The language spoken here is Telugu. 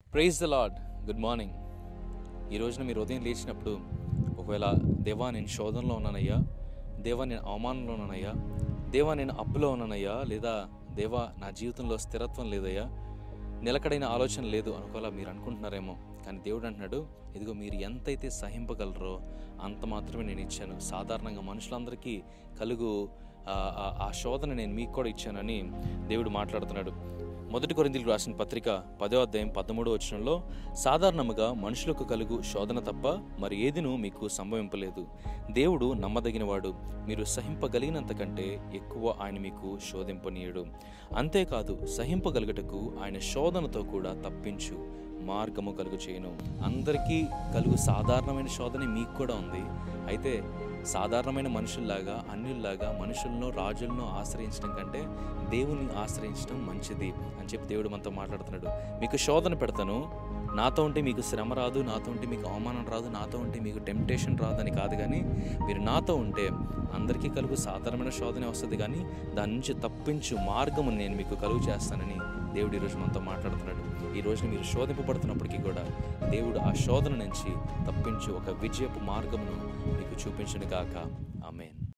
praise the lord good morning ఈ రోజున మీరు ఉదయం లేచినప్పుడు ఒకవేళ దేవా నేను శోధనలో ఉన్నానయ్యా దేవా నేను అవమానంలో ఉన్నానయ్యా దేవా నేను అప్పులో ఉన్నానయ్యా లేదా దేవా నా జీవితంలో స్థిరత్వం లేదయ్యా నిలకడైన ఆలోచన లేదు అనుకోవాలా మీరు అనుకుంటున్నారేమో కానీ దేవుడు అంటున్నాడు ఇదిగో మీరు ఎంతైతే సహింపగలరో అంత మాత్రమే నేను ఇచ్చాను సాధారణంగా మనుషులందరికీ కలుగు ఆ- ఆ- ఆ శోధన నేను మీకు కూడా ఇచ్చానని దేవుడు మాట్లాడుతున్నాడు మొదటి కొరింథీయులకు రాసిన పత్రిక పదో అధ్యాయం పదమూడో వచనంలో సాధారణముగా మనుషులకు కలుగు శోధన తప్ప మరి ఏదినూ మీకు సంభవింపలేదు దేవుడు నమ్మదగినవాడు మీరు సహింపగలిగినంత కంటే ఎక్కువ ఆయన మీకు శోధింపనీయడు అంతేకాదు సహింపగలుగుటకు ఆయన శోధనతో కూడా తప్పించు మార్గము కలుగు చేయను అందరికీ కలుగు సాధారణమైన శోధన మీకు కూడా ఉంది అయితే సాధారణమైన మనుషుల్లాగా అన్యుల్లాగా మనుషులను రాజులను ఆశ్రయించడం కంటే దేవుని ఆశ్రయించడం మంచిది అని చెప్పి దేవుడు మనతో మాట్లాడుతున్నాడు మీకు శోధన పెడతాను నాతో ఉంటే మీకు శ్రమ రాదు నాతో ఉంటే మీకు అవమానం రాదు నాతో ఉంటే మీకు టెంప్టేషన్ రాదు అని కాదు కానీ మీరు నాతో ఉంటే అందరికీ కలుగు సాధారణమైన శోధనే వస్తుంది కానీ దాని నుంచి తప్పించు మార్గము నేను మీకు కలుగు చేస్తానని దేవుడు ఈరోజు మనతో మాట్లాడుతున్నాడు ఈ రోజున మీరు శోధింపబడుతున్నప్పటికీ కూడా దేవుడు ఆ శోధన నుంచి తప్పించు ఒక విజయపు మార్గమును మీకు చూపించను గాక ఆమెన్